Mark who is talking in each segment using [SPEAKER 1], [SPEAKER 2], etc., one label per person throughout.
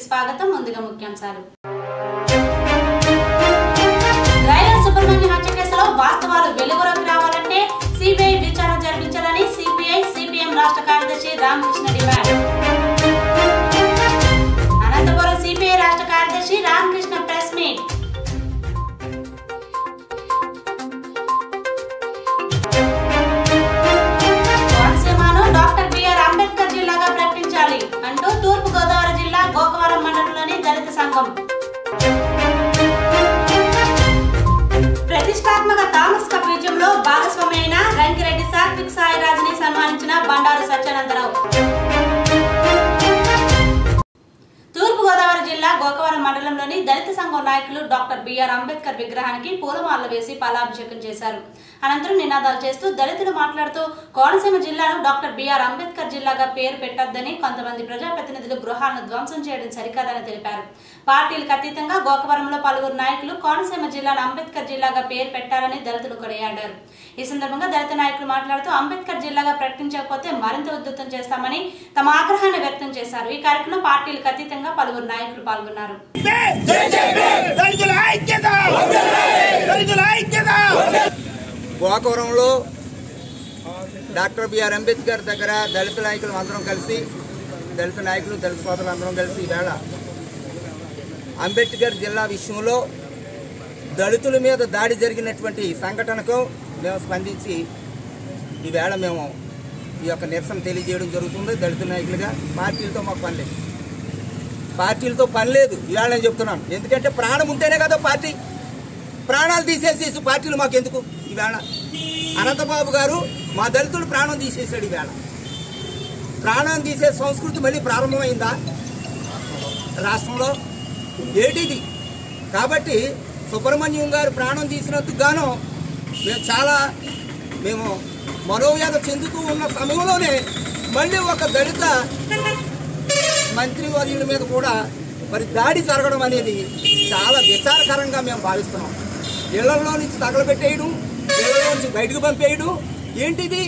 [SPEAKER 1] స్వాగతం ముందుగా ముఖ్యాంశాలు రైల సుబ్రహ్మణ్య హత్య కేసులో వాస్తవాలు వెలుగులోకి రావాలంటే సిబిఐ విచారణ జరిపించాలని సిపిఐ సిపిఎం రాష్ట్ర కార్యదర్శి రామకృష్ణ డిమాండ్ అనంతపురం సిపిఐ రాష్ట్ర కార్యదర్శి రామకృష్ణ ప్రెస్ మీట్ కోనసీమను డాక్టర్ బిఆర్ అంబేద్కర్ జిల్లాగా ప్రకటించాలి అంటూ తూర్పు గోదావరి జిల్లా గోకవరం మండలంలోని దళిత సంఘం ప్రతిష్టాత్మక థామస్ కప్ విజయంలో భాగస్వామి అయిన రంకిరెడ్డి సాత్విక్ సాయిరాజుని సన్మానించిన బండారు సత్యానందరావు తూర్పు గోదావరి జిల్లా గోకవరం మండలంలోని దళిత సంఘం నాయకులు డాక్టర్ బిఆర్ అంబేద్కర్ విగ్రహానికి పూలమాలలు వేసి పాలాభిషేకం చేశారు అనంతరం నినాదాలు చేస్తూ దళితులు మాట్లాడుతూ కోనసీమ జిల్లాను డాక్టర్ బిఆర్ అంబేద్కర్ జిల్లాగా పేరు పెట్టొద్దని కొంతమంది ప్రజాప్రతినిధులు గృహాలను ధ్వంసం చేయడం సరికాదని తెలిపారు పార్టీలకు అతీతంగా గోకవరంలో పలువురు నాయకులు కోనసీమ జిల్లాను అంబేద్కర్ జిల్లాగా పేరు పెట్టారని దళితులు కొనియాడారు ఈ సందర్భంగా దళిత నాయకులు మాట్లాడుతూ అంబేద్కర్ జిల్లాగా ప్రకటించకపోతే మరింత ఉద్ధృతం చేస్తామని తమ ఆగ్రహాన్ని వ్యక్తం చేశారు ఈ కార్యక్రమంలో పార్టీలకు అతీతంగా పలువురు నాయకులు పాల్గొన్నారు
[SPEAKER 2] దళితుల ఐక్యత దళితుల ఐక్యత
[SPEAKER 3] గోకవరంలో డాక్టర్ బిఆర్ అంబేద్కర్ దగ్గర దళిత నాయకులు అందరం కలిసి దళిత నాయకులు దళిత సోదరులు అందరం కలిసి ఈవేళ అంబేద్కర్ జిల్లా విషయంలో దళితుల మీద దాడి జరిగినటువంటి సంఘటనకు మేము స్పందించి ఈవేళ మేము ఈ యొక్క నిరసన తెలియజేయడం జరుగుతుంది దళిత నాయకులుగా పార్టీలతో మాకు పని లేదు పార్టీలతో పని లేదు ఇవాళ నేను చెప్తున్నాను ఎందుకంటే ప్రాణం ఉంటేనే కదా పార్టీ ప్రాణాలు తీసేసేసి పార్టీలు మాకు ఎందుకు ఈవేళ అనంతబాబు గారు మా దళితుడు ప్రాణం తీసేసాడు ఈవేళ ప్రాణం తీసే సంస్కృతి మళ్ళీ ప్రారంభమైందా రాష్ట్రంలో ఏటిది కాబట్టి సుబ్రహ్మణ్యం గారు ప్రాణం తీసినందుకు గాను మేము చాలా మేము మనోవ్యాధ చెందుతూ ఉన్న సమయంలోనే మళ్ళీ ఒక దళిత మంత్రి వర్యుల మీద కూడా మరి దాడి జరగడం అనేది చాలా విచారకరంగా మేము భావిస్తున్నాం ఇళ్లలో నుంచి తగలబెట్టేయడం ఇళ్లలో నుంచి బయటకు పంపేయడం ఏంటిది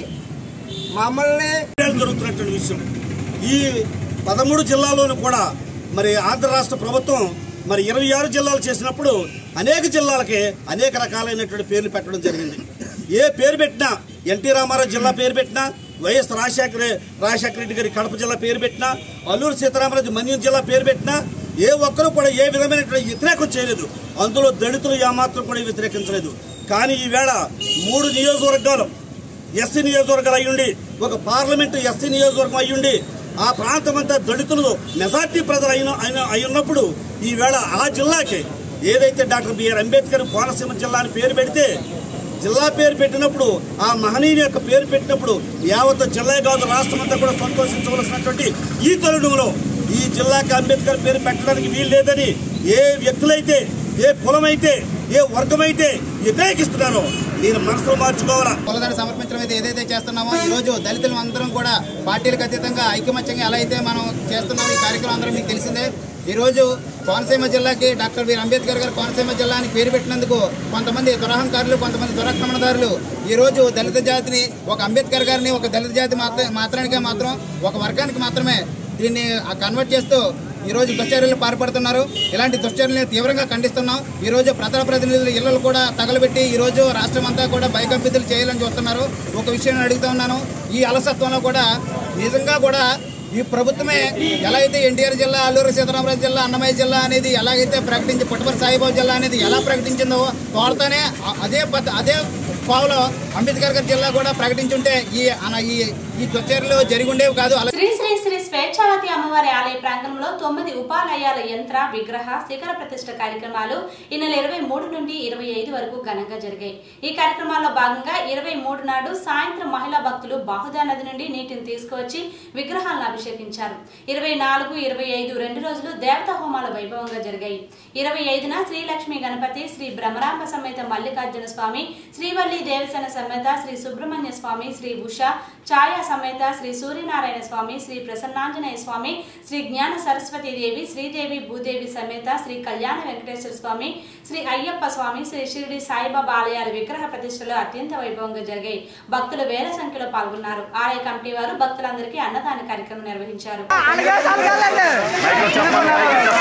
[SPEAKER 3] మమ్మల్ని
[SPEAKER 2] విషయాలు జరుగుతున్నటువంటి విషయం ఈ పదమూడు జిల్లాల్లోనూ కూడా మరి ఆంధ్ర రాష్ట్ర ప్రభుత్వం మరి ఇరవై ఆరు జిల్లాలు చేసినప్పుడు అనేక జిల్లాలకి అనేక రకాలైనటువంటి పేర్లు పెట్టడం జరిగింది ఏ పేరు పెట్టినా ఎన్టీ రామారావు జిల్లా పేరు పెట్టినా వైఎస్ రాజశేఖర రాజశేఖర రెడ్డి గారి కడప జిల్లా పేరు పెట్టినా అల్లూరు సీతారామరాజు మన్యం జిల్లా పేరు పెట్టినా ఏ ఒక్కరూ కూడా ఏ విధమైనటువంటి వ్యతిరేకం చేయలేదు అందులో దళితులు ఏమాత్రం కూడా వ్యతిరేకించలేదు కానీ ఈవేళ మూడు నియోజకవర్గాలు ఎస్సీ నియోజకవర్గాలు అయ్యుండి ఒక పార్లమెంటు ఎస్సీ నియోజకవర్గం అయ్యుండి ఆ ప్రాంతం అంతా దళితులు మెజార్టీ ప్రజలు అయిన అయిన- అయి ఉన్నప్పుడు ఈవేళ ఆ జిల్లాకి ఏదైతే డాక్టర్ బిఆర్ అంబేద్కర్ కోనసీమ జిల్లా అని పేరు పెడితే జిల్లా పేరు పెట్టినప్పుడు ఆ మహనీయుని యొక్క పేరు పెట్టినప్పుడు యావత్ జిల్లా కాదు రాష్ట్రం అంతా కూడా సంతోషించవలసినటువంటి ఈ తరుణంలో ఈ జిల్లాకి అంబేద్కర్ పేరు పెట్టడానికి వీలు లేదని ఏ వ్యక్తులైతే ఏ కులమైతే ఏ వర్గమైతే వ్యతిరేకిస్తున్నారో నేను మనసులో మార్చుకోవాలా
[SPEAKER 4] పొలదాన్ని సమర్పించడం అయితే ఏదైతే చేస్తున్నామో ఈ రోజు దళితులు అందరం కూడా పార్టీలకు అతీతంగా ఐకమత్యంగా ఎలా అయితే మనం చేస్తున్నామో ఈ కార్యక్రమం అందరం మీకు తెలిసిందే ఈ రోజు కోనసీమ జిల్లాకి డాక్టర్ బిఆర్ అంబేద్కర్ గారు కోనసీమ జిల్లా అని పేరు పెట్టినందుకు కొంతమంది దురహంకారులు కొంతమంది దురాక్రమణదారులు ఈ రోజు దళిత జాతిని ఒక అంబేద్కర్ గారిని ఒక దళిత జాతి మాత్ర మాత్రానికే మాత్రం ఒక వర్గానికి మాత్రమే దీన్ని కన్వర్ట్ చేస్తూ ఈ రోజు దుశ్చర్యలు పాల్పడుతున్నారు ఇలాంటి దుశ్చర్యలను తీవ్రంగా ఖండిస్తున్నాం ఈ రోజు ప్రజా ప్రతినిధుల ఇళ్లను కూడా తగలబెట్టి ఈ రోజు రాష్ట్రం అంతా కూడా భయకంపితులు చేయాలని చూస్తున్నారు ఒక విషయం అడుగుతా ఉన్నాను ఈ అలసత్వంలో కూడా నిజంగా కూడా ఈ ప్రభుత్వమే ఎలా అయితే ఎన్టీఆర్ జిల్లా అల్లూరు సీతారామరాజు జిల్లా అన్నమయ్య జిల్లా అనేది ఎలాగైతే ప్రకటించి పుట్టపర్తి సాయిబాబు జిల్లా అనేది ఎలా ప్రకటించిందో తోడతానే అ- అదే పద్ధ అదే పావులో అంబేద్కర్ గారి జిల్లా కూడా ప్రకటించుంటే ఈ అన- ఈ ఈ దుశ్చర్యలు జరిగి ఉండేవి కాదు అలా
[SPEAKER 1] శ్రీ శ్రీ శ్రీ స్వేచ్ఛావతి అమ్మవారి ఆలయ ప్రాంగణంలో తొమ్మిది ఉపాలయాల యంత్ర విగ్రహ శిఖర ప్రతిష్ఠ కార్యక్రమాలు ఈ నెల ఇరవై మూడు నుండి ఇరవై ఐదు వరకు ఘనంగా జరిగాయి ఈ కార్యక్రమాల్లో భాగంగా ఇరవై మూడు నాడు సాయంత్రం మహిళా భక్తులు బాహుదా నది నుండి నీటిని తీసుకువచ్చి విగ్రహాలను అభిషేకించారు ఇరవై నాలుగు ఇరవై ఐదు రెండు రోజులు దేవతా హోమాల వైభవంగా జరిగాయి ఇరవై ఐదున శ్రీలక్ష్మి గణపతి శ్రీ భ్రమరాంబ సమేత మల్లికార్జున స్వామి శ్రీవల్లి దేవసేన సమేత శ్రీ సుబ్రహ్మణ్య స్వామి శ్రీ ఉష ఛాయా సమేత శ్రీ సూర్యనారాయణ స్వామి శ్రీ ప్రసన్నాంజనేయ స్వామి శ్రీ జ్ఞాన సరస్వతి దేవి శ్రీదేవి భూదేవి సమేత శ్రీ కళ్యాణ వెంకటేశ్వర స్వామి శ్రీ అయ్యప్ప స్వామి శ్రీ షిరిడి సాయిబాబా ఆలయాల విగ్రహ ప్రతిష్టలు అత్యంత వైభవంగా జరిగాయి భక్తులు వేల సంఖ్యలో పాల్గొన్నారు ఆలయ కమిటీ వారు భక్తులందరికీ అన్నదాన కార్యక్రమం నిర్వహించారు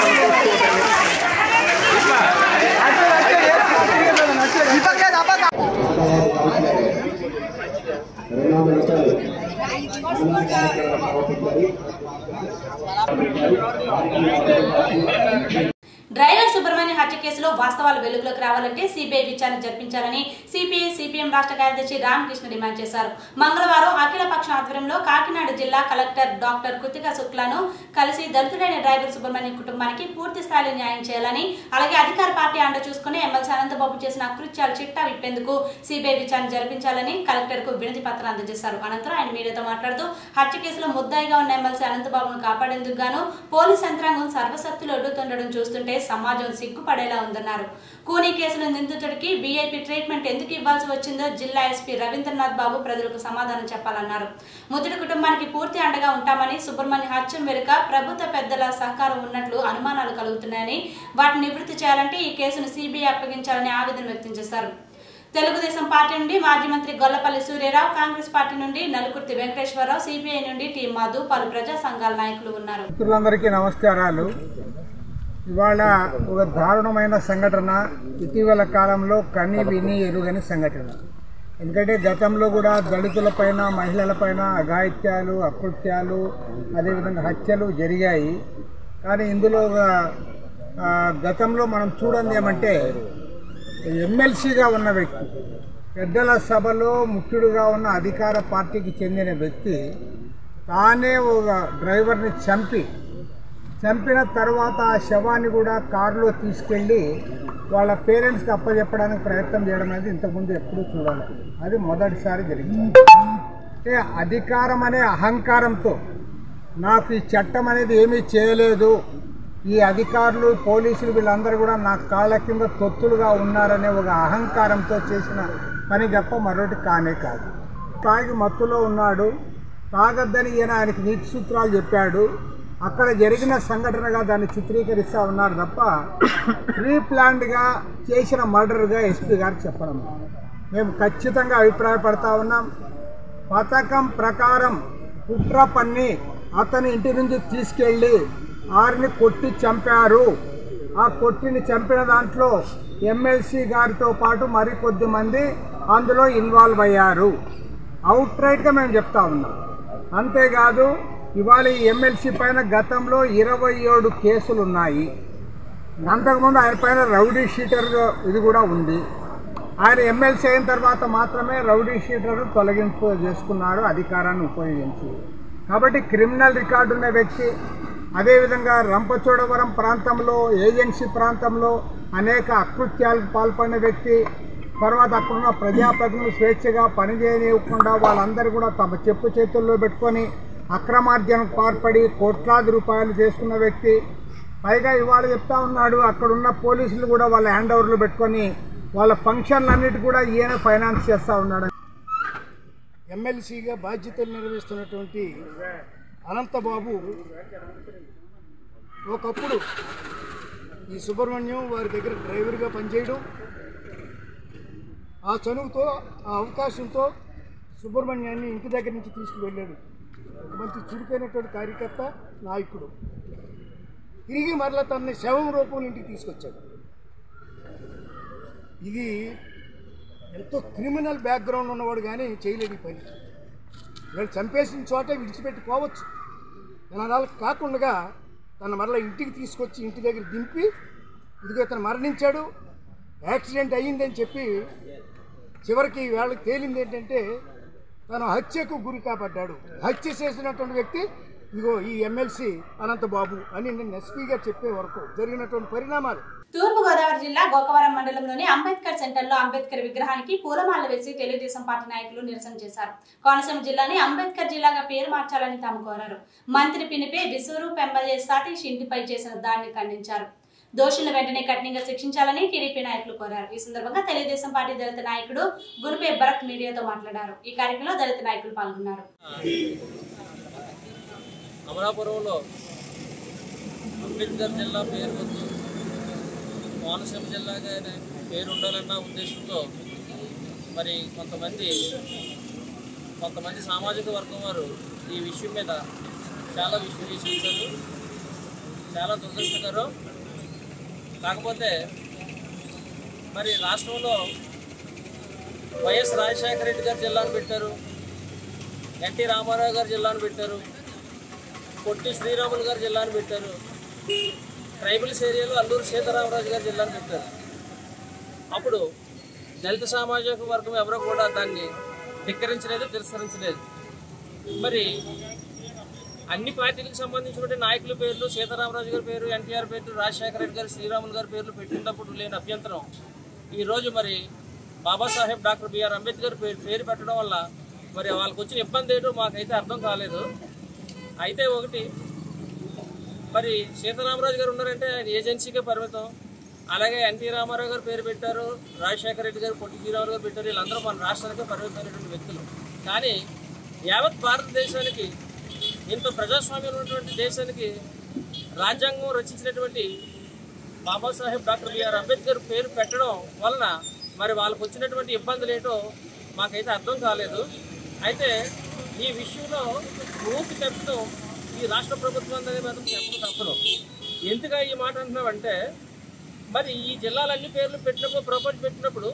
[SPEAKER 5] అభినందన కార్యక్రమం సమర్పించాలి
[SPEAKER 1] డ్రైవర్ సుబ్రహ్మణ్య హత్య కేసులో వాస్తవాలు వెలుగులోకి రావాలంటే సిబిఐ విచారణ జరిపించాలని సిపిఐ సిపిఎం రాష్ట్ర కార్యదర్శి రామకృష్ణ డిమాండ్ చేశారు మంగళవారం అఖిలపక్ష ఆధ్వర్యంలో కాకినాడ జిల్లా కలెక్టర్ డాక్టర్ కృతిక శుక్లాను కలిసి దళితుడైన డ్రైవర్ సుబ్రహ్మణ్యం కుటుంబానికి పూర్తి స్థాయిలో న్యాయం చేయాలని అలాగే అధికార పార్టీ అండ చూసుకుని ఎమ్మెల్సీ అనంతబాబు చేసిన అకృత్యాలు చిట్టా విప్పేందుకు సిబిఐ విచారణ జరిపించాలని కలెక్టర్ కు వినతి పత్రం అందజేశారు అనంతరం ఆయన మీడియాతో మాట్లాడుతూ హత్య కేసులో ముద్దాయిగా ఉన్న ఎమ్మెల్సీ అనంతబాబును కాపాడేందుకు గాను పోలీస్ యంత్రాంగం సర్వశక్తులు ఒడ్డుతుండడం చూస్తుంటే సమాజం సిగ్గుపడేలా ఉందన్నారు కూనీ కేసులో నిందితుడికి బీఐపీ ట్రీట్మెంట్ ఎందుకు ఇవ్వాల్సి వచ్చిందో జిల్లా ఎస్పీ రవీంద్రనాథ్ బాబు ప్రజలకు సమాధానం చెప్పాలన్నారు ముద్దుడి కుటుంబానికి పూర్తి అండగా ఉంటామని సుబ్రహ్మణ్య హత్యం వెనుక ప్రభుత్వ పెద్దల సహకారం ఉన్నట్లు అనుమానాలు కలుగుతున్నాయని వాటిని నివృత్తి చేయాలంటే ఈ కేసును సిబిఐ అప్పగించాలని ఆవేదన వ్యక్తం చేశారు తెలుగుదేశం పార్టీ నుండి మాజీ మంత్రి గొల్లపల్లి సూర్యరావు కాంగ్రెస్ పార్టీ నుండి నలుకుర్తి వెంకటేశ్వరరావు సిపిఐ నుండి టీ మధు పలు ప్రజా సంఘాల నాయకులు ఉన్నారు
[SPEAKER 6] మిత్రులందరికీ నమస్కారాలు ఇవాళ ఒక దారుణమైన సంఘటన ఇటీవల కాలంలో కని విని ఎరుగని సంఘటన ఎందుకంటే గతంలో కూడా దళితులపైన మహిళలపైన అఘాయిత్యాలు అకృత్యాలు అదేవిధంగా హత్యలు జరిగాయి కానీ ఇందులో ఒక, ఆ, గతంలో మనం చూడండి ఏమంటే ఎమ్మెల్సీగా ఉన్న వ్యక్తి పెద్దల సభలో ముఖ్యుడుగా ఉన్న అధికార పార్టీకి చెందిన వ్యక్తి తానే ఒక డ్రైవర్ని చంపి చంపిన తర్వాత ఆ శవాన్ని కూడా కారులో తీసుకెళ్ళి వాళ్ళ పేరెంట్స్కి అప్పచెప్పడానికి ప్రయత్నం చేయడం అనేది ఇంతకుముందు ఎప్పుడూ చూడాలి అది మొదటిసారి జరిగింది అంటే అధికారం అనే అహంకారంతో నాకు ఈ చట్టం అనేది ఏమీ చేయలేదు ఈ అధికారులు పోలీసులు వీళ్ళందరూ కూడా నా కాళ్ళ కింద తొత్తులుగా ఉన్నారనే ఒక అహంకారంతో చేసిన పని తప్ప మరొకటి కానే కాదు తాగి మత్తులో ఉన్నాడు తాగద్దని ఈయన ఆయనకి నీతి సూత్రాలు చెప్పాడు అక్కడ జరిగిన సంఘటనగా దాన్ని చిత్రీకరిస్తూ ఉన్నారు తప్ప ప్రీ ప్లాన్డ్గా చేసిన మర్డర్గా ఎస్పీ గారు చెప్పడం మేము ఖచ్చితంగా అభిప్రాయపడతా ఉన్నాం పథకం ప్రకారం కుట్ర పన్ని అతని ఇంటి నుంచి తీసుకెళ్ళి ఆరిని కొట్టి చంపారు ఆ కొట్టిని చంపిన దాంట్లో ఎమ్మెల్సీ గారితో పాటు మరికొద్ది మంది అందులో ఇన్వాల్వ్ అయ్యారు అవుట్ రైట్గా మేము చెప్తా ఉన్నాం అంతేకాదు ఇవాళ ఈ ఎమ్మెల్సీ పైన గతంలో ఇరవై ఏడు కేసులు ఉన్నాయి అంతకుముందు ఆయన పైన రౌడీ షీటర్ ఇది కూడా ఉంది ఆయన ఎమ్మెల్సీ అయిన తర్వాత మాత్రమే రౌడీ షీటర్ తొలగింపు చేసుకున్నారు అధికారాన్ని ఉపయోగించి కాబట్టి క్రిమినల్ రికార్డు ఉన్న వ్యక్తి అదేవిధంగా రంపచోడవరం ప్రాంతంలో ఏజెన్సీ ప్రాంతంలో అనేక అకృత్యాలకు పాల్పడిన వ్యక్తి తర్వాత అక్కడున్న ప్రజాప్రతినిధులు స్వేచ్ఛగా పనిచేయనివ్వకుండా వాళ్ళందరూ కూడా తమ చెప్పు చేతుల్లో పెట్టుకొని అక్రమార్జనకు పాల్పడి కోట్లాది రూపాయలు చేసుకున్న వ్యక్తి పైగా ఇవాళ చెప్తా ఉన్నాడు అక్కడున్న పోలీసులు కూడా వాళ్ళ హ్యాండ్ ఓవర్లు పెట్టుకొని వాళ్ళ ఫంక్షన్లన్నిటి కూడా ఈయన ఫైనాన్స్ చేస్తూ ఉన్నాడు
[SPEAKER 7] ఎమ్మెల్సీగా బాధ్యతలు నిర్వహిస్తున్నటువంటి అనంతబాబు ఒకప్పుడు ఈ సుబ్రహ్మణ్యం వారి దగ్గర డ్రైవర్గా పనిచేయడం ఆ చనువుతో ఆ అవకాశంతో సుబ్రహ్మణ్యాన్ని ఇంటి దగ్గర నుంచి తీసుకువెళ్ళాడు ఒక మంచి చురుకైనటువంటి కార్యకర్త నాయకుడు తిరిగి మరలా తనని శవం రూపంలో ఇంటికి తీసుకొచ్చాడు ఇది ఎంతో క్రిమినల్ బ్యాక్గ్రౌండ్ ఉన్నవాడు కానీ చేయలేడు ఈ పని వీళ్ళు చంపేసిన చోటే విడిచిపెట్టి పోవచ్చు అలా కాకుండా తన మరలా ఇంటికి తీసుకొచ్చి ఇంటి దగ్గర దింపి ఇదిగో ఇతను మరణించాడు యాక్సిడెంట్ అయ్యిందని చెప్పి చివరికి వాళ్ళకి తేలింది ఏంటంటే తను హత్యకు గురి కాబడ్డాడు హత్య చేసినటువంటి వ్యక్తి ఇదిగో ఈ ఎమ్మెల్సీ అనంతబాబు అని నేను ఎస్పీగా చెప్పే వరకు జరిగినటువంటి పరిణామాలు
[SPEAKER 1] తూర్పు గోదావరి జిల్లా గోకవరం మండలంలోని అంబేద్కర్ సెంటర్లో అంబేద్కర్ విగ్రహానికి పూలమాల వేసి తెలుగుదేశం పార్టీ నాయకులు నిరసన చేశారు కోనసీమ జిల్లాని అంబేద్కర్ జిల్లాగా పేరు మార్చాలని తాము కోరారు మంత్రి పినిపే విసూరు పెంబల్య సతీష్ ఇంటిపై చేసిన దాడిని ఖండించారు దోషులను వెంటనే కఠినంగా శిక్షించాలని టీడీపీ నాయకులు కోరారు ఈ సందర్భంగా తెలుగుదేశం పార్టీ దళిత నాయకుడు గురుపే భరత్ మీడియాతో మాట్లాడారు ఈ కార్యక్రమంలో దళిత నాయకులు పాల్గొన్నారు
[SPEAKER 8] అమలాపురంలో అంబేద్కర్ జిల్లా పేరు వద్దు కోనసీమ జిల్లాగా పేరు ఉండాలన్న ఉద్దేశంతో మరి కొంతమంది కొంతమంది సామాజిక వర్గం వారు ఈ విషయం మీద చాలా విశ్లేషించారు చాలా దురదృష్టకరం కాకపోతే మరి రాష్ట్రంలో వైఎస్ రాజశేఖర రెడ్డి గారు జిల్లాను పెట్టారు ఎన్టీ రామారావు గారు జిల్లాను పెట్టారు పొట్టి శ్రీరాములు గారు జిల్లాను పెట్టారు ట్రైబల్స్ ఏరియాలో అల్లూరు సీతారామరాజు గారు జిల్లాను పెట్టారు అప్పుడు దళిత సామాజిక వర్గం ఎవరో కూడా దాన్ని ధిక్కరించలేదు తిరస్కరించలేదు మరి అన్ని పార్టీలకు సంబంధించిన నాయకుల పేర్లు సీతారామరాజు గారి పేరు ఎన్టీఆర్ పేరు రాజశేఖర రెడ్డి గారు శ్రీరాములు గారి పేర్లు పెట్టినప్పుడు లేని అభ్యంతరం ఈరోజు మరి బాబాసాహెబ్ డాక్టర్ బిఆర్ అంబేద్కర్ పేరు పేరు పెట్టడం వల్ల మరి వాళ్ళకి వచ్చిన ఇబ్బంది ఏంటో మాకైతే అర్థం కాలేదు అయితే ఒకటి మరి సీతారామరాజు గారు ఉన్నారంటే ఆయన ఏజెన్సీకే పరిమితం అలాగే ఎన్టీ రామారావు గారు పేరు పెట్టారు రాజశేఖర రెడ్డి గారు పొట్టి శ్రీరాములు గారు పెట్టారు వీళ్ళందరూ మన రాష్ట్రానికే పరిమితమైనటువంటి వ్యక్తులు కానీ యావత్ భారతదేశానికి ఇంత ప్రజాస్వామ్యం ఉన్నటువంటి దేశానికి రాజ్యాంగం రచించినటువంటి బాబాసాహెబ్ డాక్టర్ బిఆర్ అంబేద్కర్ పేరు పెట్టడం వలన మరి వాళ్ళకు వచ్చినటువంటి ఇబ్బందులు ఏంటో మాకైతే అర్థం కాలేదు అయితే ఈ విషయంలో మూర్తి చెప్పడం ఈ రాష్ట్ర ప్రభుత్వం అనేది మాత్రం చెప్పడం తప్పదు ఎందుకు ఈ మాట అంటున్నామంటే మరి ఈ జిల్లాలన్ని పేర్లు పెట్టినప్పుడు ప్రపోజ్ పెట్టినప్పుడు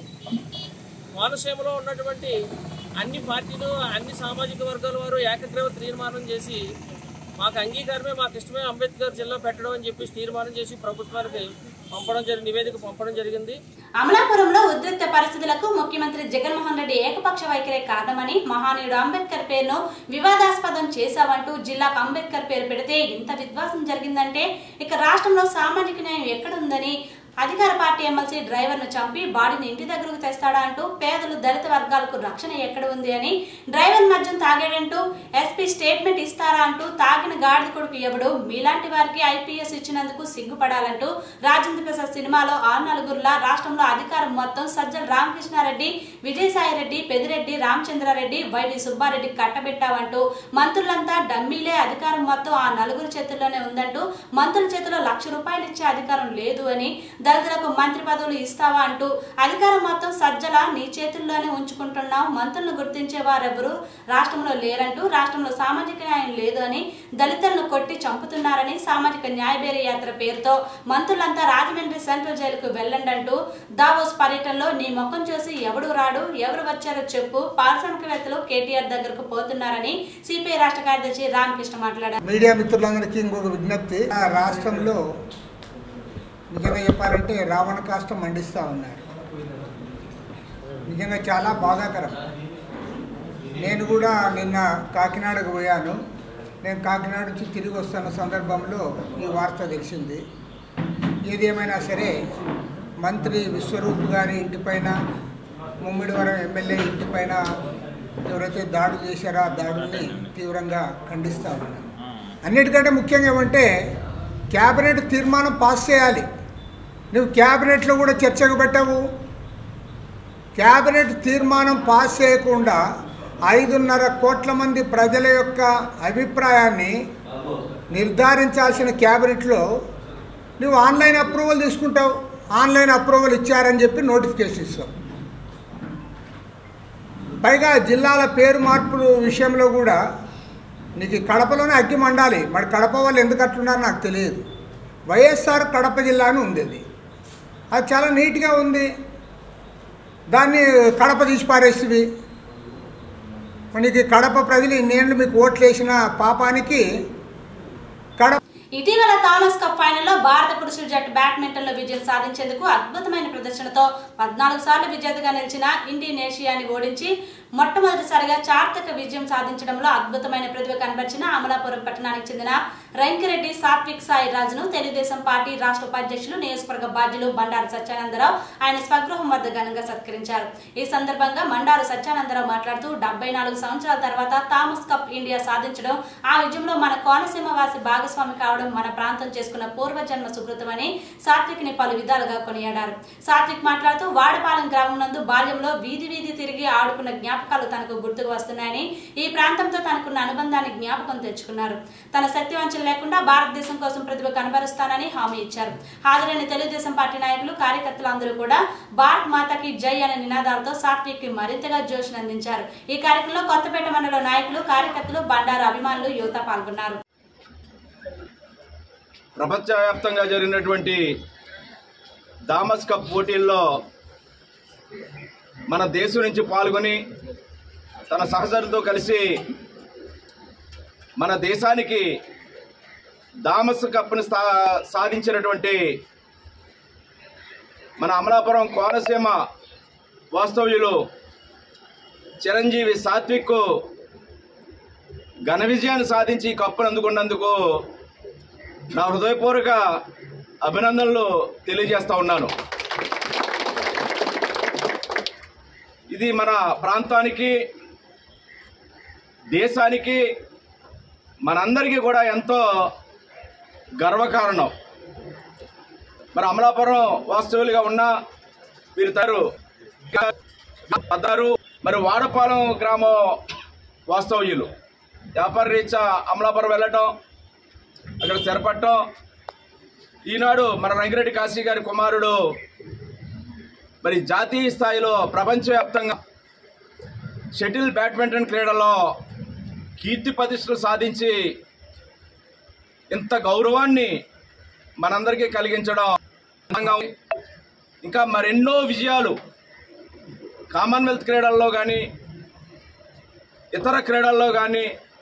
[SPEAKER 8] కోనసీమలో ఉన్నటువంటి అన్ని పార్టీలు అన్ని సామాజిక వర్గాల వారు ఏకగ్రీవ తీర్మానం చేసి మాకు అంగీకారమే మాకు ఇష్టమే అంబేద్కర్ జిల్లా పెట్టడం అని చెప్పేసి తీర్మానం చేసి ప్రభుత్వానికి పంపడం జరిగి నివేదిక పంపడం జరిగింది
[SPEAKER 1] అమలాపురంలో ఉద్రిక్త పరిస్థితులకు ముఖ్యమంత్రి జగన్మోహన్ రెడ్డి ఏకపక్ష వైఖరే కారణమని మహానీయుడు అంబేద్కర్ పేరును వివాదాస్పదం చేశావంటూ జిల్లాకు అంబేద్కర్ పేరు పెడితే ఇంత విధ్వాసం జరిగిందంటే ఇక రాష్ట్రంలో సామాజిక న్యాయం ఎక్కడుందని అధికార పార్టీ ఎమ్మెల్సీ డ్రైవర్ను చంపి బాడీని ఇంటి దగ్గరకు తెస్తాడా అంటూ పేదలు దళిత వర్గాలకు రక్షణ ఎక్కడ ఉంది అని డ్రైవర్ మద్యం తాగాడంటూ ఎస్పీ స్టేట్మెంట్ ఇస్తారా అంటూ తాగిన గాడిద కొడుకు ఎవడు మీలాంటి వారికి ఐపీఎస్ ఇచ్చినందుకు సిగ్గుపడాలంటూ రాజేంద్ర ప్రసాద్ సినిమాలో ఆరు నలుగురులా రాష్ట్రంలో అధికారం మొత్తం సజ్జల రామకృష్ణారెడ్డి విజయసాయిరెడ్డి పెదిరెడ్డి రామచంద్రారెడ్డి వైడి సుబ్బారెడ్డి కట్టబెట్టావంటూ మంత్రులంతా డమ్మీలే అధికారం మొత్తం ఆ నలుగురు చేతుల్లోనే ఉందంటూ మంత్రుల చేతిలో లక్ష రూపాయలు ఇచ్చే అధికారం లేదు అని దళితులకు మంత్రి పదవులు ఇస్తావా అంటూ అధికారం మొత్తం సజ్జల నీ చేతుల్లోనే ఉంచుకుంటున్నావు మంత్రులను గుర్తించే వారెవరు రాష్ట్రంలో లేరంటూ రాష్ట్రంలో సామాజిక న్యాయం లేదు అని దళితులను కొట్టి చంపుతున్నారని సామాజిక న్యాయబేరీ యాత్ర పేరుతో మంత్రులంతా రాజమండ్రి సెంట్రల్ జైలుకు వెళ్ళండి అంటూ దావోస్ పర్యటనలో నీ ముఖం చూసి ఎవడు రాడు ఎవరు వచ్చారో చెప్పు పారిశ్రామికవేత్తలు కేటీఆర్ దగ్గరకు పోతున్నారని సిపిఐ రాష్ట్ర కార్యదర్శి రామకృష్ణ మాట్లాడారు
[SPEAKER 6] మీడియా మిత్రులందరికీ ఇంకొక విజ్ఞప్తి ఆ రాష్ట్రంలో నిజంగా చెప్పాలంటే రావణ కాష్టం మండిస్తూ ఉన్నారు నిజంగా చాలా బాధాకరం నేను కూడా నిన్న కాకినాడకు పోయాను నేను కాకినాడ నుంచి తిరిగి వస్తున్న సందర్భంలో ఈ వార్త తెలిసింది ఏదేమైనా సరే మంత్రి విశ్వరూప్ గారి ఇంటిపైన ముమ్మిడివరం ఎమ్మెల్యే ఇంటిపైన ఎవరైతే దాడులు చేశారో ఆ దాడుల్ని తీవ్రంగా ఖండిస్తూ ఉన్నాను అన్నిటికంటే ముఖ్యంగా ఏమంటే క్యాబినెట్ తీర్మానం పాస్ చేయాలి నువ్వు క్యాబినెట్లో కూడా చర్చకు పెట్టవు క్యాబినెట్ తీర్మానం పాస్ చేయకుండా ఐదున్నర కోట్ల మంది ప్రజల యొక్క అభిప్రాయాన్ని నిర్ధారించాల్సిన క్యాబినెట్లో నువ్వు ఆన్లైన్ అప్రూవల్ తీసుకుంటావు ఆన్లైన్ అప్రూవల్ ఇచ్చారని చెప్పి నోటిఫికేషన్ ఇస్తావు పైగా జిల్లాల పేరు మార్పు విషయంలో కూడా నీకు ఈ కడపలోనే అగ్గి మండాలి మరి కడప వాళ్ళు ఎందుకు అట్లున్నారో నాకు తెలియదు వైఎస్ఆర్ కడప జిల్లా అని ఉంది అది అది చాలా నీట్గా ఉంది దాన్ని కడప తీసి పారేస్తుంది నీకు ఈ కడప ప్రజలు ఇన్నేళ్ళు మీకు ఓట్లు వేసిన పాపానికి కడప
[SPEAKER 1] ఇటీవల థామస్ కప్ ఫైనల్లో భారత పురుషుల జట్టు బ్యాడ్మింటన్ లో విజయం సాధించేందుకు అద్భుతమైన ప్రదర్శనతో పద్నాలుగు సార్లు విజేతగా నిలిచిన ఇండోనేషియాని ఓడించి మొట్టమొదటిసారిగా చార్తక విజయం సాధించడంలో అద్భుతమైన ప్రతిభ కనబరిచిన అమలాపురం పట్టణానికి చెందిన రంకిరెడ్డి సాత్విక్ సాయి రాజును తెలుగుదేశం పార్టీ రాష్ట్ర ఉపాధ్యక్షులు నియోజకవర్గ బాధ్యులు బండారు సత్యానందరావు ఆయన స్వగృహం వద్ద ఘనంగా సత్కరించారు ఈ సందర్భంగా మండారు సత్యానందరావు మాట్లాడుతూ డెబ్బై నాలుగు సంవత్సరాల తర్వాత థామస్ కప్ ఇండియా సాధించడం ఆ విజయంలో మన కోనసీమ వాసి భాగస్వామి కావడం మన ప్రాంతం చేసుకున్న పూర్వజన్మ సుకృతమని సాత్విక్ని పలు విధాలుగా కొనియాడారు సాత్విక్ మాట్లాడుతూ వాడపాలెం గ్రామం నందు బాల్యంలో వీధి వీధి తిరిగి ఆడుకున్న జ్ఞాపకాలు తనకు గుర్తుకు వస్తున్నాయని ఈ ప్రాంతంతో తనకున్న అనుబంధాన్ని జ్ఞాపకం తెచ్చుకున్నారు తన శక్తివంచన లేకుండా భారతదేశం కోసం ప్రతిభ కనబరుస్తానని హామీ ఇచ్చారు హాజరైన తెలుగుదేశం పార్టీ నాయకులు కార్యకర్తలు అందరూ కూడా భారత్ మాతకి జై అనే నినాదాలతో సాత్విక్ కి మరింతగా జోష్ను అందించారు ఈ కార్యక్రమంలో కొత్తపేట మండల నాయకులు కార్యకర్తలు బండారు అభిమానులు యువత పాల్గొన్నారు
[SPEAKER 9] ప్రపంచవ్యాప్తంగా జరిగినటువంటి థామస్ కప్ పోటీల్లో మన దేశం నుంచి పాల్గొని తన సహచరులతో కలిసి మన దేశానికి థామస్ కప్ను స్థా సాధించినటువంటి మన అమలాపురం కోనసీమ వాస్తవ్యులు చిరంజీవి సాత్విక్ ఘన విజయాన్ని సాధించి ఈ కప్పును అందుకున్నందుకు నా హృదయపూర్వక అభినందనలు తెలియజేస్తా ఉన్నాను ఇది మన ప్రాంతానికి దేశానికి మనందరికీ కూడా ఎంతో గర్వకారణం మరి అమలాపురం వాస్తవులుగా ఉన్న వీరు తరు పద్దారు మరి వాడపాలెం గ్రామం వాస్తవ్యులు వ్యాపార రీత్యా అమలాపురం వెళ్ళటం అక్కడ స్థిరపడటం ఈనాడు మన రంగిరెడ్డి కాశీ గారి కుమారుడు మరి జాతీయ స్థాయిలో ప్రపంచవ్యాప్తంగా షటిల్ బ్యాడ్మింటన్ క్రీడలో కీర్తి ప్రతిష్టలు సాధించి ఇంత గౌరవాన్ని మనందరికీ కలిగించడం ఆనందంగా ఉంది. ఇంకా మరెన్నో విజయాలు కామన్వెల్త్ క్రీడల్లో కానీ ఇతర క్రీడల్లో కానీ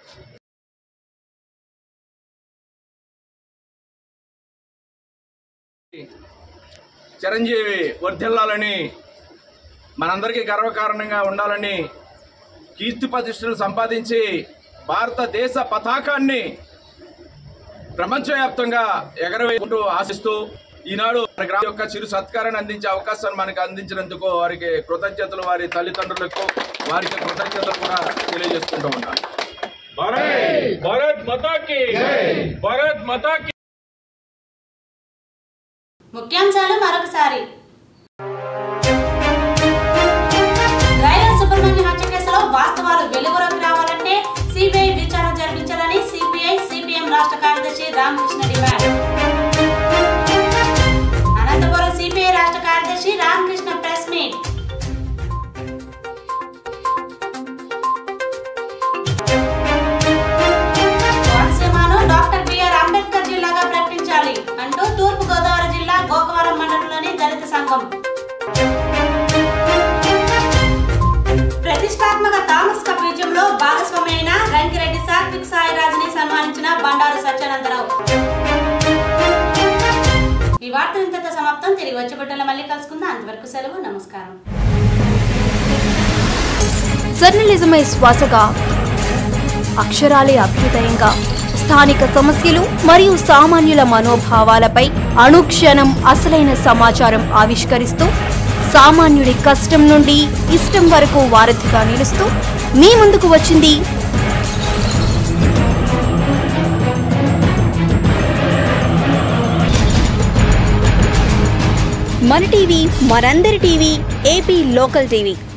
[SPEAKER 9] చిరంజీవి వర్ధిల్లాలని మనందరికీ గర్వకారణంగా ఉండాలని కీర్తి ప్రతిష్టలు సంపాదించి భారతదేశ పతాకాన్ని ప్రపంచవ్యాప్తంగా ఎగరవేసుకుంటూ ఆశిస్తూ ఈనాడు మన గ్రామం యొక్క చిరు సత్కారాన్ని అందించే అవకాశాన్ని మనకు అందించినందుకు వారికి కృతజ్ఞతలు వారి తల్లిదండ్రులకు వారికి కృతజ్ఞతలు కూడా తెలియజేసుకుంటూ ఉన్నాను
[SPEAKER 10] भारत माता की भारत माता की
[SPEAKER 1] ముఖ్యాంశాలు మరొకసారి డ్రైవర్ సుబ్రహ్మణ్య హత్య కేసులో వాస్తవాలు వెలుగులోకి రావాలంటే సిబిఐ విచారణ జరిపించాలని సిపిఐ సిపిఎం రాష్ట్ర కార్యదర్శి రామకృష్ణ డిమాండ్ అనంతపురం సిపిఐ రాష్ట్ర కార్యదర్శి రామకృష్ణ ప్రెస్ మీట్ కోనసీమను డాక్టర్ బిఆర్ అంబేద్కర్ జిల్లాగా ప్రకటించాలి అంటూ తూర్పు గోదావరి జిల్లా గోకవరం మండలంలోని దళిత సంఘం ప్రతిష్టాత్మక థామస్ కప్ విజయంలో భాగస్వామి అయిన రంకిరెడ్డి సాత్విక్ సాయిరాజుని సన్మానించిన బండారు సత్యానందరావు ఈ వార్త ఇంతతో సమాప్తం తిరిగి వచ్చే బిడ్డలు మళ్ళీ కలుసుకుందాం అంతవరకు సెలవు నమస్కారం
[SPEAKER 11] జర్నలిజమే శ్వాసగా అక్షరాలే అభ్యుదయంగా స్థానిక సమస్యలు మరియు సామాన్యుల మనోభావాలపై అనుక్షణం అసలైన సమాచారం ఆవిష్కరిస్తూ సామాన్యుడి కష్టం నుండి ఇష్టం వరకు వారధిగా నిలుస్తూ మీ ముందుకు వచ్చింది మన టీవీ మనందరి టీవీ ఏపీ లోకల్ టీవీ